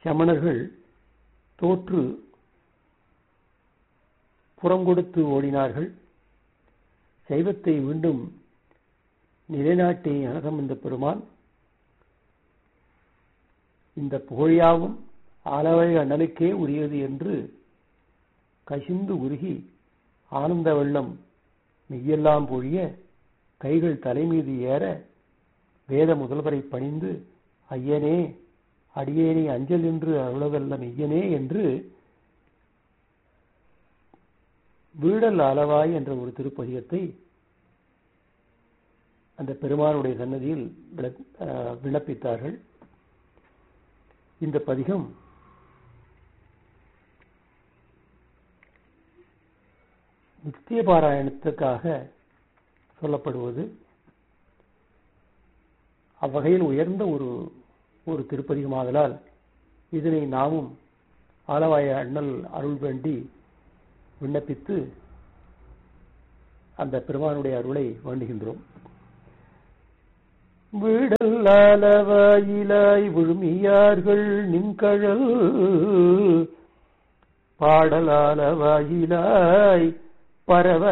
சமணர்கள் தோற்று புறங்கொடுத்து ஓடினார்கள் சைவத்தை மீண்டும் நிலைநாட்டிய ஞானசம்பந்த பெருமான் இந்த புகழியாவும் ஆலவை அண்ணலுக்கே உரியது என்று கசிந்து உருகி ஆனந்த வெள்ளம் மெய்யெல்லாம் பொழிய கைகள் தலைமீது ஏற வேத முதல்வரை பணிந்து ஐயனே அடியேனே அஞ்சல் என்று அருளவல்ல மெய்யனே என்று வீடல் அளவாய் என்ற ஒரு திருப்பதிகத்தை அந்த பெருமானுடைய சன்னதியில் விண்ணப்பித்தார்கள் இந்த பதிகம் நித்திய பாராயணத்துக்காக சொல்லப்படுவது அவ்வகையில் உயர்ந்த ஒரு ஒரு திருப்பதிகமாதலால் இதனை நாமும் ஆலவாய அண்ணல் அருள் வேண்டி விண்ணப்பித்து அந்த பெருமானுடைய அருளை வேண்டுகின்றோம் வீடல்லாலவாயிலாய் விழுமியார்கள் நின்கழல் பாடலாலவாயிலாய் பரவ